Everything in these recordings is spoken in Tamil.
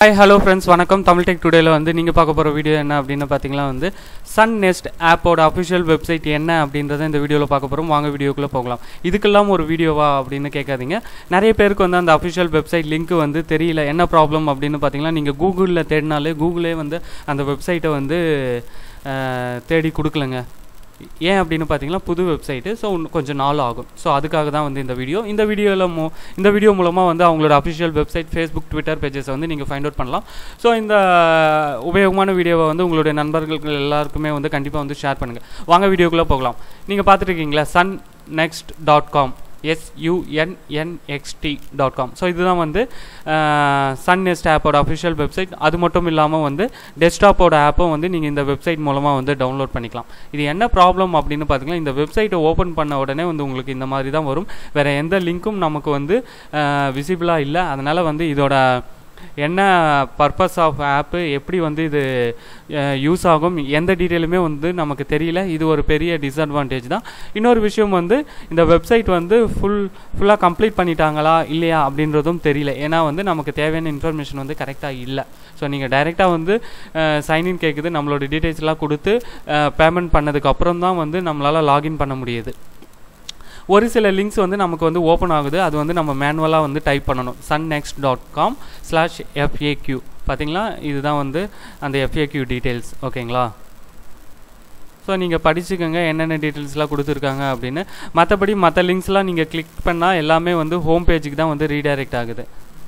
ஹாய் ஹலோ ஃப்ரெண்ட்ஸ் வணக்கம் தமிழ் டெக் டுடேல வந்து நீங்கள் பார்க்க போகிற வீடியோ என்ன அப்படின்னு பார்த்தீங்கன்னா வந்து சன் நெஸ்ட் ஆப்போட அஃபிஷியல் வெப்சைட் என்ன அப்படின்றத இந்த வீடியோவில் பார்க்க போகிறோம் வாங்க வீடியோக்குள்ளே போகலாம் இதுக்கெல்லாம் ஒரு வீடியோவா அப்படின்னு கேட்காதீங்க நிறைய பேருக்கு வந்து அந்த அஃபிஷியல் வெப்சைட் லிங்க் வந்து தெரியல என்ன ப்ராப்ளம் அப்படின்னு பார்த்தீங்கன்னா நீங்கள் கூகுளில் தேடினாலே கூகுளே வந்து அந்த வெப்சைட்டை வந்து அஹ், தேடி கொடுக்கலங்க ஏன் அப்படின்னு பார்த்தீங்கன்னா புது வெப்சைட்டு ஸோ கொஞ்சம் நாள் ஆகும் ஸோ அதுக்காக தான் வந்து இந்த வீடியோ இந்த வீடியோவில் மூ இந்த வீடியோ மூலமாக வந்து அவங்களோட official website Facebook Twitter pages வந்து நீங்கள் ஃபைண்ட் அவுட் பண்ணலாம் ஸோ இந்த உபயோகமான வீடியோவை வந்து உங்களுடைய நண்பர்களுக்கு எல்லாருக்குமே வந்து கண்டிப்பாக வந்து ஷேர் பண்ணுங்கள் வாங்க வீடியோக்குள்ளே போகலாம் நீங்கள் பார்த்துருக்கீங்களா Sun NXT dot com S U N N X T dot com so இதுதான் வந்து சன் நெஸ்ட் ஆப்போட அஃபிஷியல் வெப்சைட் அது மட்டும் இல்லாமல் வந்து டெஸ்க்டாப்போட ஆப்பும் வந்து நீங்கள் இந்த வெப்சைட் மூலமாக வந்து டவுன்லோட் பண்ணிக்கலாம் இது என்ன ப்ராப்ளம் அப்படின்னு பார்த்தீங்கன்னா இந்த வெப்சைட்டை ஓப்பன் பண்ண உடனே வந்து உங்களுக்கு இந்த மாதிரி தான் வரும் வேறு எந்த லிங்க்கும் நமக்கு வந்து விசிபிளாக இல்லை அதனால் வந்து இதோட என்ன பர்பஸ் ஆஃப் ஆப்பு எப்படி வந்து இது யூஸ் ஆகும் எந்த டீட்டெயிலுமே வந்து நமக்கு தெரியல இது ஒரு பெரிய டிஸ்அட்வான்டேஜ் தான் இன்னொரு விஷயம் வந்து இந்த வெப்சைட் வந்து ஃபுல் ஃபுல்லாக கம்ப்ளீட் பண்ணிட்டாங்களா இல்லையா அப்படின்றதும் தெரியல ஏன்னா வந்து நமக்கு தேவையான இன்ஃபர்மேஷன் வந்து கரெக்டாக இல்லை ஸோ நீங்கள் டைரெக்டாக வந்து சைன்இன் கேட்குது நம்மளோட டீட்டெயில்ஸ்லாம் கொடுத்து பேமெண்ட் பண்ணதுக்கு அப்புறம் தான் வந்து நம்மளால் லாகின் பண்ண முடியுது ஒரு சில லிங்க்ஸ் வந்து நமக்கு வந்து ஓப்பன் ஆகுது அது வந்து நம்ம மேனுவலாக வந்து டைப் பண்ணணும் Sun NXT dot com slash FAQ பார்த்தீங்களா இதுதான் வந்து அந்த எஃப்ஏக்யூ டீட்டெயில்ஸ் ஓகேங்களா ஸோ நீங்கள் படிச்சுக்கோங்க என்னென்ன டீட்டெயில்ஸ்லாம் கொடுத்துருக்காங்க அப்படின்னு மற்றபடி மற்ற லிங்க்ஸ்லாம் நீங்கள் கிளிக் பண்ணால் எல்லாமே வந்து ஹோம் பேஜுக்கு தான் வந்து ரீடைரக்ட் ஆகுது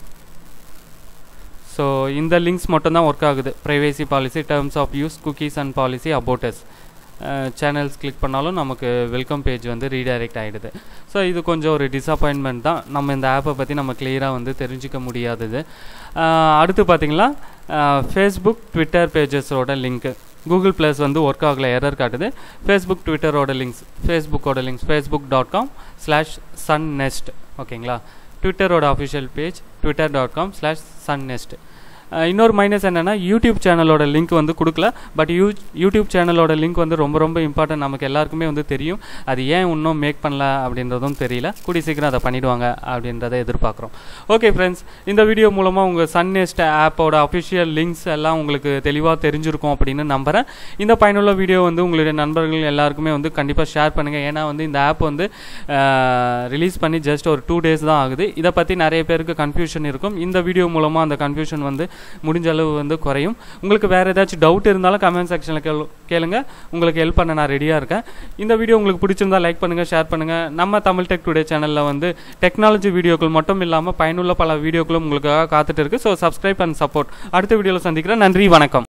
ஸோ இந்த லிங்க்ஸ் மட்டும் தான் ஒர்க் ஆகுது privacy policy terms of use cookies and policy about us channels click பண்ணாலும் நமக்கு வெல்கம் பேஜ் வந்து ரீடைரக்ட் ஆகிடுது ஸோ இது கொஞ்சம் ஒரு டிசப்பாயின்மெண்ட் தான் நம்ம இந்த ஆப்பை பற்றி நம்ம கிளியராக வந்து தெரிஞ்சிக்க முடியாதது அடுத்து பார்த்திங்கன்னா ஃபேஸ்புக் ட்விட்டர் பேஜஸோட லிங்க்கு கூகுள் ப்ளஸ் வந்து ஒர்க் ஆகல எரர் காட்டுது ஃபேஸ்புக் ட்விட்டரோட லிங்க்ஸ் ஃபேஸ்புக்கோட links Facebook dot com slash Sun NXT ஓகேங்களா ட்விட்டரோட official page Twitter dot com slash Sun NXT இன்னொரு மைனஸ் என்னென்னா யூடியூப் சேனலோட லிங்க் வந்து கொடுக்கல பட் யூ யூடியூப் சேனலோட லிங்க் வந்து ரொம்ப ரொம்ப இம்பார்ட்டன்ட் நமக்கு எல்லாருக்குமே வந்து தெரியும் அது ஏன் இன்னும் மேக் பண்ணல அப்படின்றதும் தெரியல கூடி சீக்கிரம் அதை பண்ணிடுவாங்க அப்படின்றத எதிர்பார்க்குறோம் ஓகே ஃப்ரெண்ட்ஸ் இந்த வீடியோ மூலமாக உங்கள் சன்னெஸ்ட் ஆப்போட அஃபிஷியல் லிங்க்ஸ் எல்லாம் உங்களுக்கு தெளிவாக தெரிஞ்சிருக்கும் அப்படின்னு நம்புகிறேன் இந்த பயனுள்ள வீடியோ வந்து உங்களுடைய நண்பர்கள் எல்லாருக்குமே வந்து கண்டிப்பாக ஷேர் பண்ணுங்கள் ஏன்னா வந்து இந்த ஆப் வந்து ரிலீஸ் பண்ணி ஜஸ்ட் ஒரு டூ டேஸ் தான் ஆகுது இதை பற்றி நிறைய பேருக்கு கன்ஃபியூஷன் இருக்கும் இந்த வீடியோ மூலமாக அந்த கன்ஃபியூஷன் வந்து முடிஞ்ச அளவு வந்து குறையும் உங்களுக்கு வேறு ஏதாச்சும் டவுட் இருந்தாலும் கமெண்ட் செக்ஷனில் கேளு கேளுங்க உங்களுக்கு ஹெல்ப் பண்ண நான் ரெடியாக இருக்கேன் இந்த வீடியோ உங்களுக்கு பிடிச்சிருந்தா லைக் பண்ணுங்கள் ஷேர் பண்ணுங்கள் நம்ம தமிழ் டெக் டுடே சேனலில் வந்து டெக்னாலஜி வீடியோக்கள் மட்டும் இல்லாமல் பயனுள்ள பல வீடியோக்களும் உங்களுக்காக காத்துட்டு இருக்கு ஸோ சப்ஸ்கிரைப் அண்ட் சப்போர்ட் அடுத்த வீடியோவில் சந்திக்கிறேன் நன்றி வணக்கம்